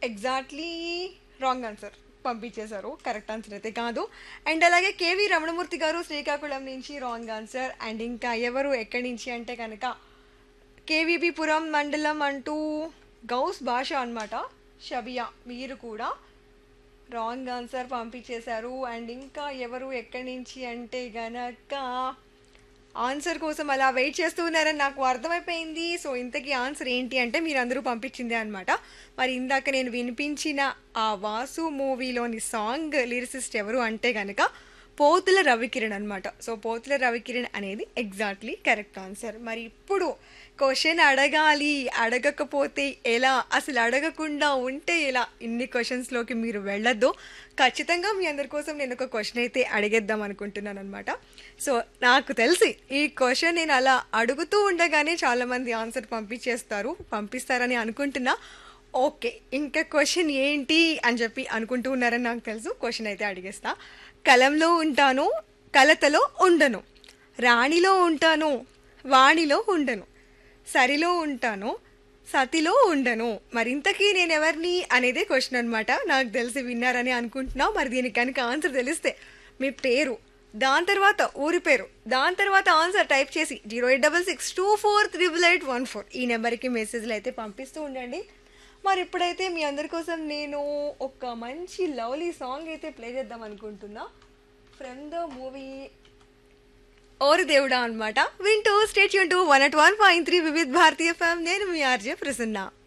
exactly wrong answer పంపించేశారు correct answer అయితే కాదు అండ్ అలాగే కేవీ రమణమూర్తి గారు శ్రీకాకుళం నుంచి రాంగ్ ఆన్సర్ అండ్ ఇంకా ఎవరు ఎక్కడి నుంచి అంటే కనుక కేవీబీపురం మండలం అంటూ గౌస్ భాష అన్నమాట షబియా మీరు కూడా రాంగ్ ఆన్సర్ పంపించేశారు అండ్ ఇంకా ఎవరు ఎక్కడి నుంచి అంటే గనక ఆన్సర్ కోసం అలా వెయిట్ చేస్తూ ఉన్నారని నాకు అర్థమైపోయింది సో ఇంతకీ ఆన్సర్ ఏంటి అంటే మీరు అందరూ పంపించిందే అనమాట మరి ఇందాక నేను వినిపించిన ఆ వాసు మూవీలోని సాంగ్ లిరిసిస్ట్ ఎవరు అంటే గనక పోతుల రవికిరణ్ అనమాట సో పోతుల రవికిరణ్ అనేది ఎగ్జాక్ట్లీ కరెక్ట్ ఆన్సర్ మరి ఇప్పుడు క్వశ్చన్ అడగాలి అడగకపోతే ఎలా అసలు అడగకుండా ఉంటే ఎలా ఇన్ని క్వశ్చన్స్లోకి మీరు వెళ్ళొద్దు ఖచ్చితంగా మీ అందరి కోసం నేను ఒక క్వశ్చన్ అయితే అడిగేద్దాం అనుకుంటున్నాను అనమాట సో నాకు తెలిసి ఈ క్వశ్చన్ నేను అలా అడుగుతూ ఉండగానే చాలామంది ఆన్సర్ పంపించేస్తారు పంపిస్తారని అనుకుంటున్నా ఓకే ఇంకా క్వశ్చన్ ఏంటి అని చెప్పి అనుకుంటూ ఉన్నారని నాకు తెలుసు క్వశ్చన్ అయితే అడిగేస్తా కలంలో ఉంటాను కలతలో ఉండను రాణిలో ఉంటాను వాణిలో ఉండను సరిలో ఉంటాను సతిలో ఉండను మరింతకీ నేను ఎవరిని అనేదే క్వశ్చన్ అనమాట నాకు తెలిసి విన్నారని అనుకుంటున్నా మరి దీనికి కనుక ఆన్సర్ తెలిస్తే మీ పేరు దాని తర్వాత ఊరి పేరు దాని తర్వాత ఆన్సర్ టైప్ చేసి zero eight double six two four triple eight one four ఈ నెంబర్కి మెసేజ్లు అయితే పంపిస్తూ ఉండండి మరి ఇప్పుడైతే మీ అందరి కోసం నేను ఒక మంచి లవ్లీ సాంగ్ అయితే ప్లే చేద్దాం అనుకుంటున్నా ఫ్రమ్ ద మూవీ ఓరు దేవుడా అనమాట వింటూ స్టేట్ యూన్ to one at one point three Vividh Bharatiya FM నేను మీ ఆర్జే ప్రసన్న